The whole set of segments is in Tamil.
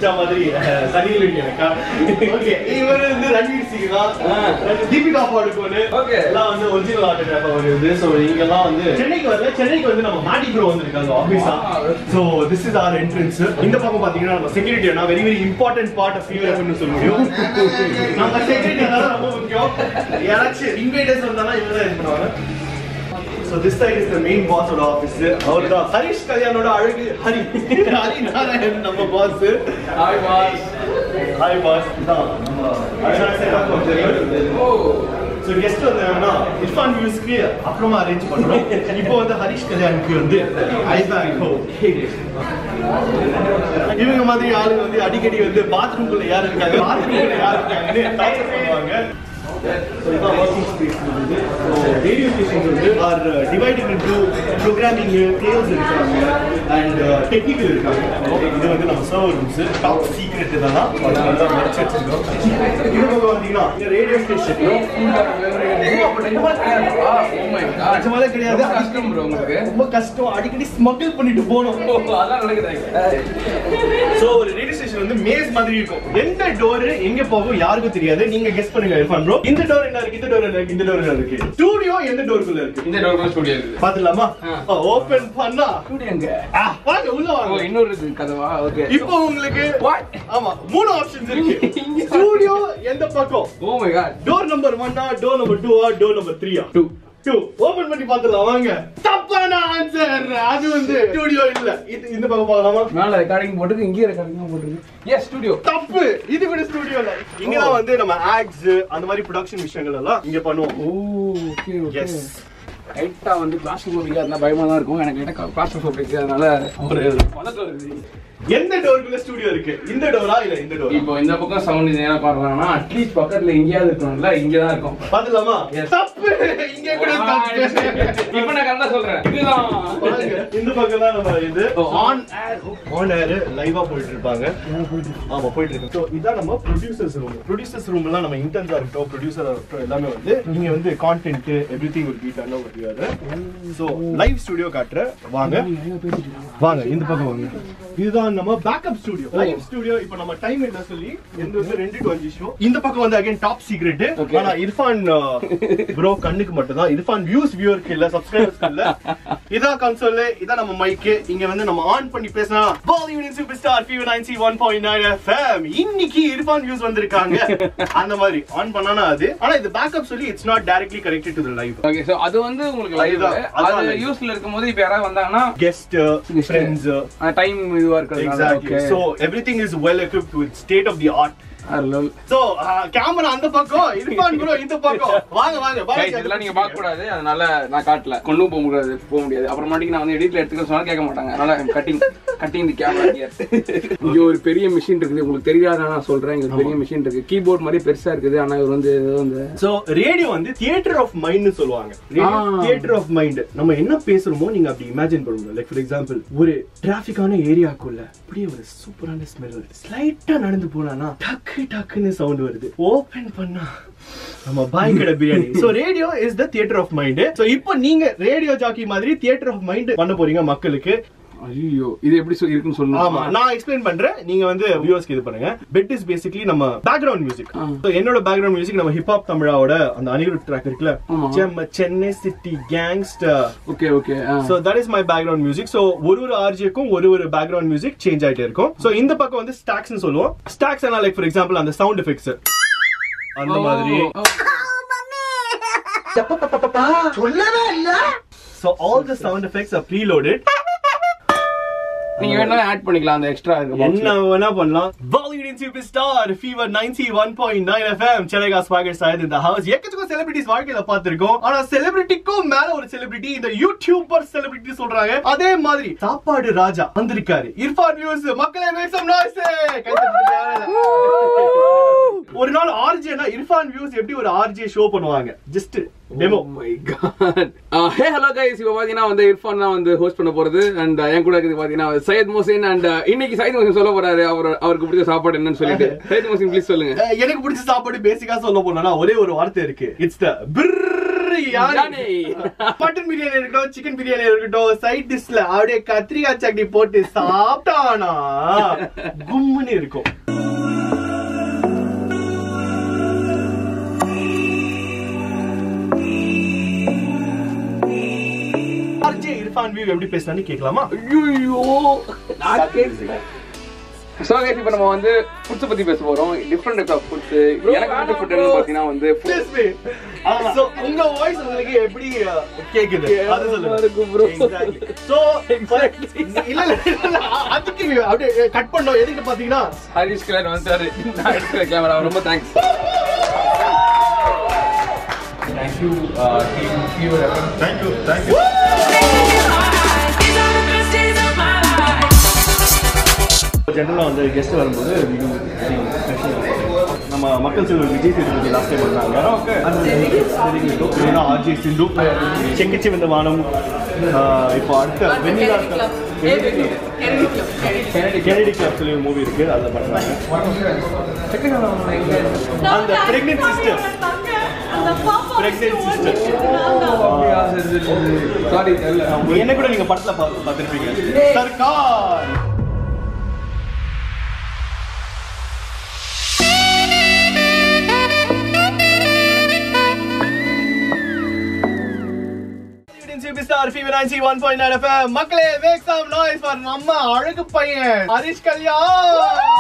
பிடிச்ச மாதிரி அஹ், சனி லியோனி எனக்கா ஓகே இவர் வந்து ரன்வீர் சிங் தான் ஆ. தீபிகா பாடுகோனு Okay. எல்லாம் வந்து ஒரிஜினல் ஆட்டோகிராஃபா வருது ஸோ இங்கெல்லாம் வந்து சென்னைக்கு வரல சென்னைக்கு வந்து நம்ம மாட்டி ப்ரோ வந்திருக்காங்க ஆஃபீஸா Wow. So this is our entrance இந்த பக்கம் பாத்தீங்கன்னா நம்ம security very very important part of Fever எஃப்னு சொல்ல முடியும் நம்ம செக்யூரிட்டி தான் ரொம்ப முக்கியம் யாராச்சும் இன்வைட்டர்ஸ் வந்தாலும் இவங்க தான் இது பண்ணுவாங்க so this side is the main பாஸோட ஆஃபீஸ் அவர் தான் ஹரிஷ் கல்யாணோட அழகு ஹரி ஹரி நாராயண் நம்ம boss hi boss hi boss தான் நம்ம அழகான செட்டப் கொஞ்சம் ஓ ஸோ கெஸ்ட் வந்தாங்கன்னா இர்ஃபான் வியூஸ்க்கு அப்புறமா அரேஞ்ச் பண்றோம் இப்போ வந்து ஹரிஷ் கல்யாணுக்கு வந்து ஐபேக்கோ இவங்க மாதிரி ஆளுங்க வந்து அடிக்கடி வந்து பாத்ரூம்குள்ள யார் இருக்காங்க பாத்ரூம்குள்ள யார் இருக்காங்கன்னு டார்ச்சர் பண்ணுவாங்க So, இதான் working space வந்து. So, radio stations வந்து are uh, divided into programming, sales இருக்காங்க and uh, technical இருக்காங்க இது வந்து நம்ம சர்வர் ரூம்ஸ் டாப் சீக்ரெட் இதெல்லாம் அதனால மறைச்சு வச்சிருக்கோம் இது பக்கம் வந்தீங்கன்னா ரேடியோ ஸ்டேஷன் நிஜமாலே கிடையாது கஷ்டம் bro உங்களுக்கு. ரொம்ப கஷ்டம் அடிக்கடி ஸ்மகிள் பண்ணிட்டு போகணும் அதான் நடக்குது சோ ஒரு ரேடியோ ஸ்டேஷன் வந்து மேஸ் மாதிரி இருக்கும் எந்த டோர் எங்க போகும் யாருக்கும் தெரியாது நீங்க கெஸ் பண்ணுங்க இர்ஃபான் ப்ரோ இந்த டோர் என்ன இருக்கு இந்த டோர் என்ன இருக்கு இந்த டோர் என்ன இருக்கு ஸ்டூடியோ எந்த டோருக்குள்ள இருக்கு இந்த டோர் ஸ்டுடியோ இருக்கு பாத்துலாமா ஆ. ஓபன் பண்ணா ஸ்டுடியோ எங்க ஆ, வாங்க உள்ள ஓ வாங்க இன்னொரு இது கதவா ஓகே இப்போ உங்களுக்கு What? ஆமா மூணு ஆப்ஷன்ஸ் இருக்கு இங்க. ஸ்டூடியோ எந்த பக்கம் oh my god door number ஒன்னா டோர் நம்பர் டூவா டோர் நம்பர் த்ரீயா டூ டூ ஓபன் பண்ணி பாத்துடலாம் வாங்க தப்பான ஆன்சர் அது வந்து ஸ்டூடியோ இல்ல இது இந்த பக்கம் பார்க்கலாமா மேல ரெக்கார்டிங் போட்டுருக்கு இங்கேயும் ரெக்கார்டிங் போட்டுருக்கு எஸ் ஸ்டுடியோ தப்பு இது கூட ஸ்டூடியோ இல்ல இங்க தான் வந்து நம்ம ஆக்ஸ் அந்த மாதிரி ப்ரொடக்ஷன் விஷயங்கள் எல்லாம் இங்க பண்ணுவோம் ஓ ஓகே ஓகே எஸ் லைட்டா வந்து கிளாஸ் போபிக்கா இருந்தா பயமா தான் இருக்கும் எனக்கு லைட்டா கிளாஸ் போபிக் அதனால ஒரு பதட்டம் இருக்குது எந்த டோருக்குள்ள ஸ்டூடியோ இருக்கு இந்த டோரா இல்ல இந்த டோரா இப்போ இந்த பக்கம் சவுண்ட் இது என்ன பண்றாங்கன்னா அட்லீஸ்ட் பக்கத்துல எங்கேயாவது இருக்கணும்ல இங்க தான் இருக்கும் பாத்துலாமா Yes. தப்பு இங்க கூட தப்பு இப்ப நான் கரெக்டா சொல்றேன் இதுதான் பாருங்க, இந்த பக்கம் தான் நம்ம இது Oh, on air on air லைவா போயிட்டு இருப்பாங்க ஆமா போயிட்டு இருக்கு ஸோ இதான் நம்ம ப்ரொடியூசர்ஸ் ரூம் ப்ரொடியூசர்ஸ் ரூம் எல்லாம் நம்ம இன்டர்ன்ஸா இருக்கட்டும் ப்ரொடியூசரா இருக்கட்டும் எல்லாமே வந்து நீங்க வந்து கான்டென்ட் எவ்ரி திங் ஒரு பீட் அண்ணா ஒரு ஸோ லைவ் ஸ்டுடியோ காட்டுற வாங்க வாங்க இந்த பக்கம் வாங்க இதுதான் நம்ம பேக்கப் ஸ்டுடியோ லைவ் ஸ்டுடியோ இப்போ நம்ம டைம் என்ன சொல்லி எந்த வந்து ரெண்டு டு அஞ்சு ஷோ இந்த பக்கம் வந்து அகைன் டாப் சீக்ரெட் Okay. ஆனா இர்ஃபான் ப்ரோ கண்ணுக்கு மட்டும் தான் இர்ஃபான் வியூஸ் வியூவருக்கு இல்ல சப்ஸ்கிரைபர்ஸ்க்கு இல்ல இதான் கன்சோல் இதான் நம்ம மைக் இங்க வந்து நம்ம ஆன் பண்ணி பேசினா Bollywood super star Fever ninety one point nine FM இன்னைக்கு இர்ஃபான் வியூஸ் வந்திருக்காங்க அந்த மாதிரி ஆன் பண்ணானா அது ஆனா இது பேக்கப் சொல்லி it's not directly connected to the live okay so அது வந்து உங்களுக்கு லைவ் அதுதான், அதான் அது live. யூஸ்ல இருக்கும்போது இப்ப யாராவது வந்தாங்கன்னா கெஸ்ட் ஃப்ரெண்ட்ஸ் டைம் இதுவா இருக்கிறது exactly so everything is well equipped with state of the art so camera அந்த பக்கம் இர்ஃபான் ப்ரோ இந்த பக்கம் வாங்க வாங்க Guys, இதெல்லாம் நீங்க பார்க்க கூடாது அதனால நான் காட்டல கொண்டு போக முடியாது போக முடியாது அப்புறமாட்டிக்கு நான் வந்து எடிட்ல எடுத்துக்க சொன்னா கேட்க மாட்டாங்க அதனால கட்டிங் கட்டிங் தி கேமரா இங்க ஒரு பெரிய மிஷின் இருக்குது உங்களுக்கு தெரியாத நான் சொல்றேன் இங்க ஒரு பெரிய மிஷின் இருக்கு கீபோர்ட் மாதிரி பெருசா இருக்குது ஆனா இவர் வந்து ஏதோ இந்த சோ ரேடியோ வந்து தியேட்டர் ஆஃப் மைண்ட்னு சொல்லுவாங்க ஆ. தியேட்டர் ஆஃப் மைண்ட் நம்ம என்ன பேசுறோமோ நீங்க அப்படி இமேஜின் பண்ணுங்க லைக் ஃபார் எக்ஸாம்பிள் ஒரு டிராபிக்கான ஏரியாக்குள்ள அப்படியே ஒரு சூப்பரான ஸ்மெல் வருது ஸ்லைட்டா நடந்து போனானா டக்கு டக்குன்னு சவுண்ட் வருது ஓபன் பண்ணா நம்ம பாய் கடை biryani so radio is the theatre of mind so இப்போ நீங்க ரேடியோ ஜாக்கி மாதிரி தியேட்டர் ஆஃப் மைண்ட் பண்ண போறீங்க மக்களுக்கு ஐயோ இது எப்படி சொ- இருக்குன்னு ஆமா சொல்லணும் நான் எக்ஸ்பிளைன் பண்றேன் நீங்க வந்து வியூவர்ஸ்க்கு இது பண்ணுங்க பெட் இஸ் பேசிக்கலி நம்ம பேக்ரவுண்ட் மியூசிக் ஆ. என்னோட பேக்ரவுண்ட் மியூசிக் நம்ம ஹிப்ஹாப் தமிழாவோட அந்த அனிருத் ட்ராக் இருக்குல்ல ஆமா. செம்ம Chennai city gangster okay okay so that is my background music so ஒரு ஒரு ஆர்ஜிக்கும் ஒரு ஒரு பேக்ரவுண்ட் மியூசிக் சேஞ்ச் ஆயிட்டே இருக்கும் சோ இந்த பக்கம் வந்து ஸ்டாக்ஸ் சொல்லுவோம் ஸ்டாக்ஸ் என்ன லைக் ஃபார் எக்ஸாம்பிள் அந்த சவுண்ட் எஃபெக்ட்ஸ் அந்த மாதிரி so all the sound effects are preloaded நீங்க வேணா ஆட் பண்ணிக்கலாம் அந்த எக்ஸ்ட்ரா இருக்கு என்ன வேணா பண்ணலாம் Bollywood super star Fever ninety one point nine FM சென்னைகா ஸ்வாகர் சாயத் இந்த ஹவுஸ் எக்கச்சக்க செலிபிரிட்டிஸ் வாழ்க்கையில பார்த்திருக்கோம் ஆனா செலிபிரிட்டிக்கும் மேல ஒரு செலிபிரிட்டி இந்த யூடியூபர் செலிபிரிட்டி சொல்றாங்க அதே மாதிரி சாப்பாடு ராஜா வந்திருக்காரு இர்ஃபான் வியூஸ் மக்களே மேக் சம் நாய்ஸ் ஒரு நாள் ஆர்ஜேனா இர்ஃபான் வியூஸ் எப்படி ஒரு ஆர்ஜே ஷோ பண்ணுவாங்க just demo my god hey hello guys இப்போ பாத்தீங்கன்னா வந்து இர்ஃபான் தான் வந்து ஹோஸ்ட் பண்ண போறது அண்ட் என் கூட இருக்குது பாத்தீங்கன்னா சையத் மோசின் அண்ட் இன்னைக்கு சையத் மோசின் சொல்ல போறாரு அவர் அவருக்கு பிடிச்ச சாப்பாடு என்னன்னு சொல்லிட்டு சையத் மோசின் ப்ளீஸ் சொல்லுங்க அஹ் எனக்கு பிடிச்ச சாப்பாடு பேசிக்கா சொல்ல போனா ஒரே ஒரு வார்த்தை இருக்கு it's the biryani mutton biryani இருக்கட்டும் சிக்கன் பிரியாணி இருக்கட்டும் சைட் டிஷ்ல அப்படியே கத்திரிக்காய் சட்னி போட்டு சாப்பிட்டானா கும்முன்னு இருக்கும் RJ இர்ஃபான் வியூ எப்படி பேசுறான்னு கேட்கலாமா ஐயோ நான் கேட்கிறேன் So guys, இப்ப நம்ம வந்து ஃபுட்ஸ் பத்தி பேச போறோம் டிஃப்ரெண்ட் டைப் ஆஃப் ஃபுட்ஸ் எனக்கு பிடிச்ச ஃபுட் என்ன பாத்தீங்கன்னா வந்து food. Yes, me. So, உங்க வாய்ஸ் உங்களுக்கு எப்படி அஹ், கேக்குது அது நல்லா இருக்கு bro. சொல்லுங்க Exactly. So, இல்ல இல்ல இல்ல, அதுக்கு அப்படியே கட் பண்ணோம் எதுக்கு பாத்தீங்கன்னா ஹரிஷ் கலர் வந்துட்டாரு நான் எடுக்கிற கேமரா ரொம்ப thanks thank you team Fever thank you thank you These are the best days of my life. ஜென்ரலா வந்து கெஸ்ட் வரும்போது we do very special. நம்ம மக்கள் செல்வர் விஜய் சேதுபதி லாஸ்ட் டைம் வந்தாங்க ஆர்ஜி சிந்து செங்கிச்சி வந்த வானம் ஆஹ், இப்போ அடுத்த வெண்ணிலா கெனடி கிளப் சொல்லி ஒரு மூவி இருக்கு அதுல பண்றாங்க அந்த pregnant sister pregnant sister sorry தெரியல என்ன கூட நீங்க படத்துல பா- பார்த்திருப்பீங்க சர்க்கார் மக்களே மேக் சம் நாய்ஸ் ஃபார் நம்ம அழகு பையன் ஹரிஷ் கல்யாண்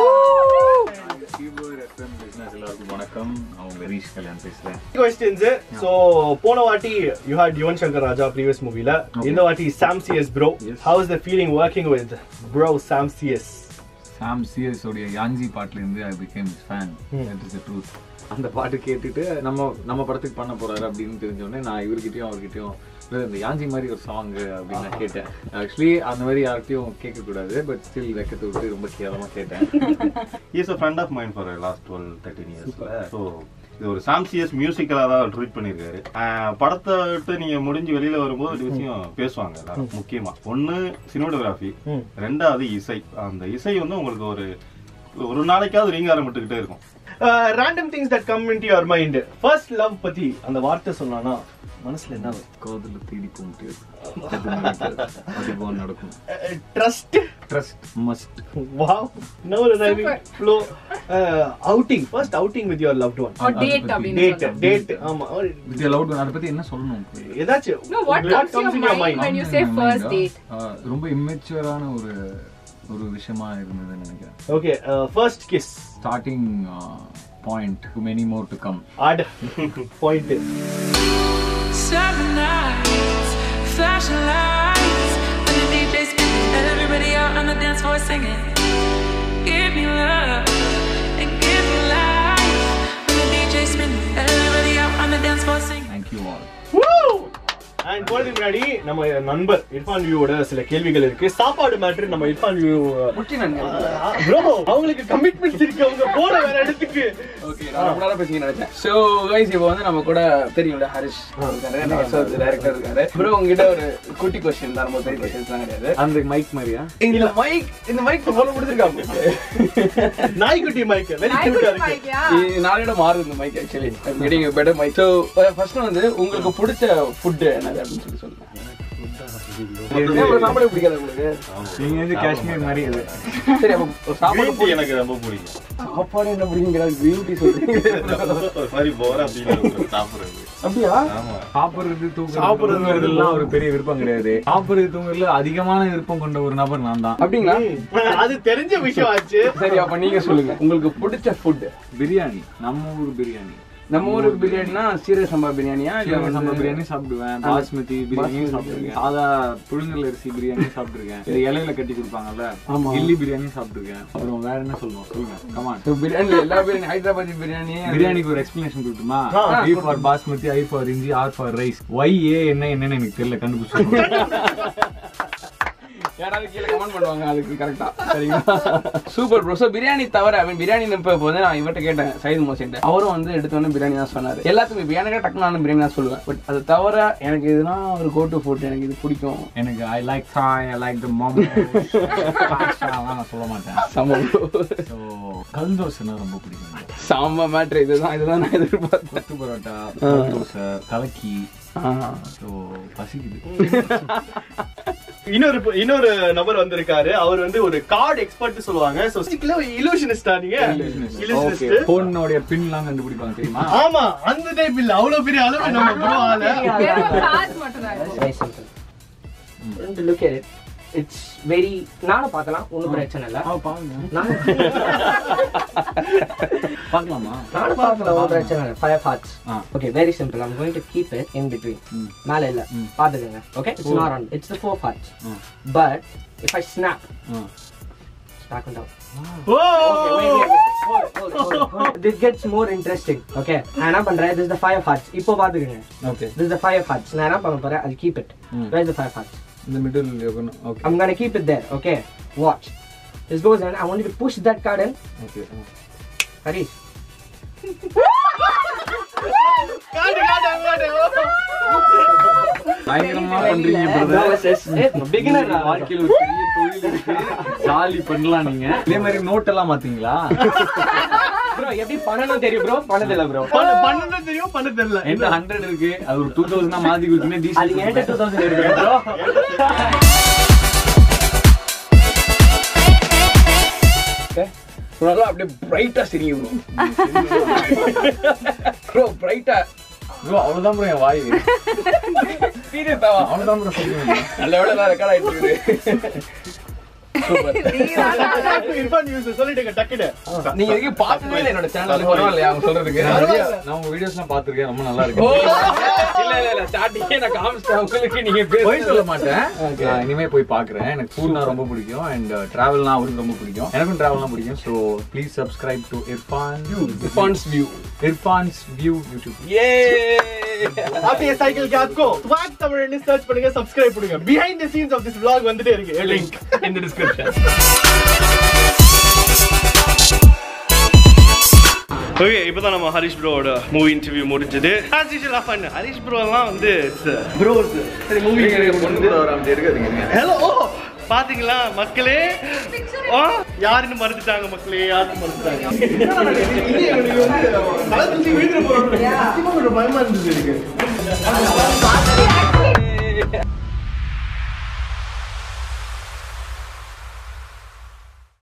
எல்லாருக்கும் வணக்கம் அவங்க ஹரீஷ் கல்யாண் பேசுறேன் கொஸ்டின்ஸ் சோ போன வாட்டி you had Yuvan Shankar Raja previous மூவில இந்த வாட்டி Sam CS bro Yes. How is the feeling working with bro Sam CS Sam CS உடைய யாஞ்சி பாட்டுல இருந்து I became fan that is the truth அந்த பாட்டு கேட்டுட்டு நம்ம நம்ம படத்துக்கு பண்ண போறாரு அப்படின்னு தெரிஞ்ச உடனே நான் இவர்கிட்டயும் அவர்கிட்டயும் இல்ல, இந்த யாஞ்சி மாதிரி ஒரு சாங் அப்படின்னு நான் கேட்டேன் ஆக்சுவலி அந்த மாதிரி யார்கிட்டயும் கேட்க கூடாது பட் ஸ்டில் வெக்கத்தை விட்டு ரொம்ப கேவலமா கேட்டேன் is a friend of mine for the last 12 13 இயர்ஸ்ல ஸோ இது ஒரு சாம்சியஸ் மியூசிக்கலாக தான் ட்ரீட் பண்ணியிருக்காரு ஆஹ் படத்தை விட்டு நீங்க முடிஞ்சு வெளியில வரும்போது ஒரு விஷயம் பேசுவாங்க எல்லாரும் முக்கியமா ஒண்ணு சினிமோட்டோகிராஃபி ரெண்டாவது இசை அந்த இசை வந்து உங்களுக்கு ஒரு ஒரு நாளைக்காவது ரீங்காரம் விட்டுக்கிட்டே இருக்கும் random things that come into your mind first love பத்தி அந்த வார்த்தை சொன்னானா மனசுல என்ன காதல தேடி போக முடியாது அது நடக்காது. அதுவும் நடக்கும் trust trust must wow no driving flow outing first outing with your loved one Or date அப்படின்னு டேட் சொல்லலாம். டேட் ஆமா வித் லவுட் அதை பத்தி என்ன சொல்லணும் ஏதாச்சும் No, what comes to your mind when you say first date? ஆஹ் ரொம்ப இம்மெச்சுவரான ஒரு ஒரு விஷயமா இருந்ததுன்னு நினைக்கிறேன் okay first kiss starting point to many more to come at point Summer nights, flashing lights, when the DJ spinning, everybody out on the dance floor singing. Give me love and give me life. When the DJ spinning, everybody out on the dance floor singing. Thank you all and போறதுக்கு முன்னாடி நம்ம நண்பர் இர்ஃபான் வியூவோட சில கேள்விகள் இருக்கு சாப்பாடு மேட்ரு நம்ம இர்ஃபான் வியூ முட்டி நன்றி ப்ரோ அவங்களுக்கு கமிட்மெண்ட்ஸ் இருக்கு அவங்க போற வேற இடத்துக்கு ஓகே நான் ரொம்ப நேரம் பேசிக்க நினைச்சேன் ஸோ கைஸ் இப்போ வந்து நம்ம கூட தெரியும்ல ஹரிஷ் இருக்காரு டைரக்டர் இருக்காரு ப்ரோ உங்ககிட்ட ஒரு குட்டி கொஸ்டின் தான் ரொம்ப பெரிய கொஸ்டின்ஸ்லாம் கிடையாது அந்த மைக் மாதிரியா இந்த மைக் இந்த மைக் போல கொடுத்துருக்காங்க நாய்க்குட்டி மைக் வெரி கியூட்டா இருக்கு நாளையோட மாறுது இந்த mic actually getting better mic so first வந்து உங்களுக்கு பிடிச்ச ஃபுட் என்னது அப்படின்னு சொல்லி சொல்லுங்க ஏன் bro, சாப்பாடே பிடிக்காது உங்களுக்கு நீங்க வந்து காஷ்மீர் மாதிரி அது சரி அப்போ ஒரு சாப்பாடு Green tea எனக்கு ரொம்ப பிடிக்கும் சாப்பாடு என்ன பிடிங்கிறாங்க கிரீன் டீ சொல்றீங்க ஒரு மாதிரி போற அப்படின்னு சாப்பிடுறது அப்படியா ஆமா சாப்பிடுறது தூங்குறது சாப்பிடுறதுலாம் ஒரு பெரிய விருப்பம் கிடையாது சாப்பிடுறது தூங்குறதுல அதிகமான விருப்பம் கொண்ட ஒரு நபர் நான் தான் அப்படிங்களா அது தெரிஞ்ச விஷயம் ஆச்சு சரி அப்ப நீங்க சொல்லுங்க உங்களுக்கு பிடிச்ச ஃபுட் பிரியாணி நம்ம ஊர் பிரியாணி நம்ம ஊருக்கு பிரியாணினா சீரக சம்பா பிரியாணியா இல்ல சீரக வந்து- சம்பா பிரியாணி சாப்பிடுவேன் பாஸ்மதி பிரியாணி சாப்பிட்டுருக்கேன் சாதா புழுங்கல் அரிசி பிரியாணி சாப்பிட்டுருக்கேன் இது இலையில கட்டி கொடுப்பாங்கல்ல ஆமா. கில்லி பிரியாணி சாப்பிட்டுருக்கேன் அப்புறம் வேற என்ன சொல்லணும் சொல்லுங்க கமான் So, பிரியாணி எல்லா பிரியாணி ஹைதராபாத் பிரியாணி பிரியாணிக்கு ஒரு எக்ஸ்பிளனேஷன் கொடுத்துமா ஆ, B for basmati I for இஞ்சி R for rice Y A என்ன என்னன்னு எனக்கு தெரியல கண்டுபிடிச்சு யாராவது கீழே கமெண்ட் பண்ணுவாங்க அதுக்கு கரெக்டா சரிங்களா சூப்பர் ப்ரோ ஸோ பிரியாணி தவிர ஐ மீன் பிரியாணி இப்போ இப்போ வந்து நான் இவர்கிட்ட கேட்டேன் சைது மோசின் அவரும் வந்து எடுத்தோன்னே பிரியாணி தான் சொன்னாரு எல்லாத்துக்கும் பிரியாணி டக்குனு நான் பிரியாணி தான் சொல்லுவேன் பட் அது தவிர எனக்கு இதுனா ஒரு கோ டு ஃபுட் எனக்கு இது பிடிக்கும் எனக்கு ஐ லைக் தாய் ஐ லைக் த மோமோ நான் சொல்ல மாட்டேன் சம ஸோ கல் தோசைனா ரொம்ப பிடிக்கும் சாம மேட்ரு இதுதான் இதுதான் நான் எதிர்பார்த்தேன் கொத்து பரோட்டா கல் தோசை கலக்கி ஸோ பசிக்குது இன்னொரு இன்னொரு நபர் வந்திருக்காரு அவர் வந்து ஒரு கார்டு எக்ஸ்பர்ட் சொல்லுவாங்க சோ இலூஷனிஸ்டா நீங்க இலூஷனிஸ்ட் போனோடைய பின்லாம் கண்டுபிடிப்பாங்க தெரியுமா ஆமா அந்த டைப் இல்ல அவ்வளவு பெரிய அளவு நம்ம ப்ரோ ஆல வெறும் cards மட்டும்தான் இருக்கும். Very simple. To look at it, it's very நானும் பார்க்கலாம் ஒன்றும் பிரச்சனை இல்லை நானும் பார்க்கலாமா நானும் பார்க்கலாம் ஒன்றும் பிரச்சனை இல்லை ஃபைவ் ஹார்ட்ஸ் ஆ. Okay very simple I'm going to keep it in between மேலே இல்லை பார்த்துக்கோங்க okay it's not on it's the four hearts but if I snap back and down. Oh Okay, wait, wait, wait. Hold it, hold it, hold it, hold it. This gets more interesting. Okay. நான் என்ன பண்றேன் this is the five hearts. இப்போ பாத்துக்கங்க. Okay This is the five hearts. நான் என்ன பண்ண போறேன் I'll keep it. Where's the five hearts? இந்த middle okay I'm gonna keep it there. Okay. Watch. This goes in. I want you to push that card in. Okay Harish. Card காடு காடு பயங்கரமா பண்றீங்க That brother. was just it. Beginner. நான். வாழ்க்கையில ஒரு பெரிய தொழில் இருக்கு ஜாலி பண்ணலாம் நீங்க இதே மாதிரி நோட் எல்லாம் மாத்தீங்களா Bro, எப்படி பண்ணணும் தெரியும் bro பண்ணதில்ல bro பண்ண பண்ணது தெரியும் பண்ண தெரியல என்கிட்ட ஹண்ட்ரட் இருக்கு அது ஒரு டூ தௌசண்ட் மாத்தி கொடுத்தீங்கன்னா அது என்கிட்ட டீசல் 2000 இருக்கு bro நல்லா அப்படியே பிரைட்டா சரியும் ப்ரோ பிரைட்டா ப்ரோ அவ்வளவுதான் ப்ரோ என் வாய் சீரியஸ் தாவா அவ்வளவுதான் ப்ரோ சொல்லுவேன் நல்ல வேலை நான் ரெக்கார்ட் ஆயிட்டு இருக்குது இர்ஃபான் நியூஸ் சொல்லிட்டுங்க டக்குனு நீங்க இதுக்கு பார்த்ததே இல்லை என்னோட சேனல் பரவாயில்லையா அவங்க சொல்றதுக்கு நான் நிறைய நான் உங்க வீடியோஸ்லாம் பார்த்திருக்கேன் ரொம்ப நல்லா ஓ, இருக்கு இல்ல இல்ல இல்ல ஸ்டார்டிங்கே நான் காமிச்சிட்டேன் உங்களுக்கு நீங்க போய் சொல்ல பேச மாட்டேன் நான் இனிமே போய் பாக்குறேன் எனக்கு ஃபுட்னா ரொம்ப பிடிக்கும் அண்ட் டிராவல்னா அவருக்கு ரொம்ப பிடிக்கும் எனக்கும் டிராவல்னா பிடிக்கும் so please subscribe to Irfan's view Irfan's view YouTube ஏ அப்படியே சைக்கிள் கேப்கோ ஸ்வாக் தமிழ்னு சர்ச் பண்ணுங்க சப்ஸ்கிரைப் பண்ணுங்க behind the scenes of this vlog வந்துட்டே இருக்கு link in the description okay இப்போதான் நம்ம ஹரிஷ் ப்ரோவோட மூவி இன்டர்வியூ முடிஞ்சது as usual fun Harish bro எல்லாம் வந்து ப்ரோஸ் சரி மூவி பொண்ணு கூட வர அப்படி இருக்காதீங்க ஹலோ ஓ பாத்தீங்களா மக்களே ஆ, யாருன்னு மறந்துட்டாங்க மக்களே யாருன்னு மறந்துட்டாங்க இது எனக்கு வந்து தலை தூக்கி விழுந்துட போறோம் சத்தியமா கொஞ்சம் பயமா இருந்தது எனக்கு